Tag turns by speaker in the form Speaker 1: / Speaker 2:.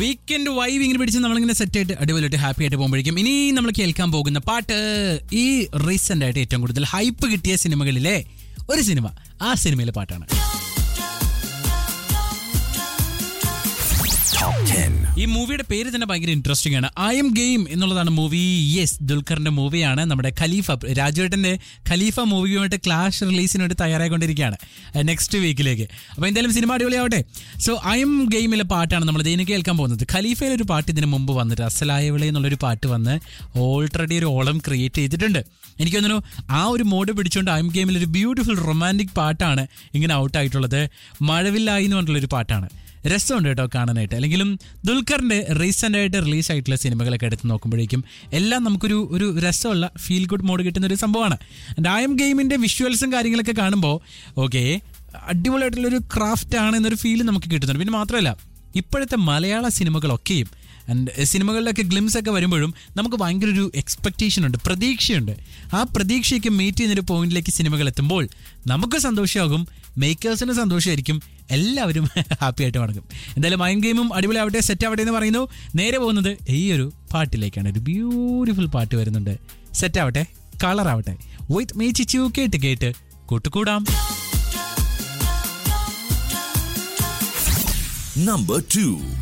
Speaker 1: Weekend vibe ഇങ്ങനെ പിടിച്ച് നമ്മളിങ്ങനെ സെറ്റ് ആയിട്ട് അടിപൊളിയായിട്ട് ഹാപ്പി ആയിട്ട് പോകുമ്പോഴേക്കും ഇനി നമ്മൾ കേൾക്കാൻ പോകുന്ന പാട്ട് ഈ റീസെന്റ് ആയിട്ട് ഏറ്റവും കൂടുതൽ ഹൈപ്പ് കിട്ടിയ സിനിമകളിലെ ഒരു സിനിമ ആ സിനിമയിലെ പാട്ടാണ് ഈ മൂവിയുടെ പേര് തന്നെ ഭയങ്കര ഇൻട്രസ്റ്റിംഗ് ആണ് ഐ എം ഗെയിം എന്നുള്ളതാണ് മൂവി യെസ് ദുൽഖറിന്റെ മൂവിയാണ് നമ്മുടെ ഖലീഫ രാജുവേട്ടന്റെ ഖലീഫ മൂവിയുമായിട്ട് ക്ലാഷ് റിലീസിന് വേണ്ടി തയ്യാറായിക്കൊണ്ടിരിക്കുകയാണ് നെക്സ്റ്റ് വീക്കിലേക്ക് അപ്പോൾ എന്തായാലും സിനിമ അടിപൊളിയാവട്ടെ സോ ഐ എം ഗെയിമിലെ പാട്ടാണ് നമ്മൾ ഇതിന് കേൾക്കാൻ പോകുന്നത് ഖലീഫയിലെ ഒരു പാട്ട് ഇതിന് മുമ്പ് വന്നിട്ട് അസലായവിളെ എന്നുള്ളൊരു പാട്ട് വന്ന് ഓൾറെഡി ഒരു ഓളം ക്രിയേറ്റ് ചെയ്തിട്ടുണ്ട് എനിക്ക് തോന്നുന്നു ആ ഒരു മോഡ് പിടിച്ചുകൊണ്ട് ഐ എം ഗെയിമിൽ ഒരു ബ്യൂട്ടിഫുൾ റൊമാൻറ്റിക് പാട്ടാണ് ഇങ്ങനെ ഔട്ടായിട്ടുള്ളത് മഴവില്ലായി എന്ന് പറഞ്ഞിട്ടുള്ളൊരു പാട്ടാണ് രസമുണ്ട് കേട്ടോ കാണാനായിട്ട് അല്ലെങ്കിലും ദുൽഖറിന്റെ റീസെന്റ് ആയിട്ട് റിലീസ് ആയിട്ടുള്ള സിനിമകളൊക്കെ എടുത്ത് നോക്കുമ്പോഴേക്കും എല്ലാം നമുക്കൊരു ഒരു രസമുള്ള ഫീൽ ഗുഡ് മോഡ് കിട്ടുന്ന ഒരു സംഭവമാണ് ഡായം ഗെയിമിന്റെ വിഷ്വൽസും കാര്യങ്ങളൊക്കെ കാണുമ്പോൾ ഓക്കെ അടിപൊളിയായിട്ടുള്ളൊരു ക്രാഫ്റ്റ് ആണ് എന്നൊരു ഫീൽ നമുക്ക് കിട്ടുന്നുണ്ട് പിന്നെ മാത്രമല്ല ഇപ്പോഴത്തെ മലയാള സിനിമകളൊക്കെയും ആൻഡ് സിനിമകളിലൊക്കെ ഗ്ലിംസ് ഒക്കെ വരുമ്പോഴും നമുക്ക് ഭയങ്കര ഒരു എക്സ്പെക്റ്റേഷൻ ഉണ്ട് പ്രതീക്ഷയുണ്ട് ആ പ്രതീക്ഷയ്ക്ക് മീറ്റ് ചെയ്യുന്നൊരു പോയിന്റിലേക്ക് സിനിമകൾ എത്തുമ്പോൾ നമുക്ക് സന്തോഷമാകും മേക്കേഴ്സിന് സന്തോഷമായിരിക്കും എല്ലാവരും ഹാപ്പി ആയിട്ട് മടങ്ങും എന്തായാലും മൈൻഡ് ഗെയിമും അടിപൊളിയാവട്ടെ സെറ്റ് ആവട്ടെ എന്ന് പറയുന്നു നേരെ പോകുന്നത് ഈ ഒരു പാട്ടിലേക്കാണ് ഒരു ബ്യൂട്ടിഫുൾ പാട്ട് വരുന്നുണ്ട് സെറ്റ് ആവട്ടെ കളർ ആവട്ടെ വിത്ത് മീ ചിച്ചു കേട്ട് കേട്ട് കൂട്ടുകൂടാം
Speaker 2: Number two.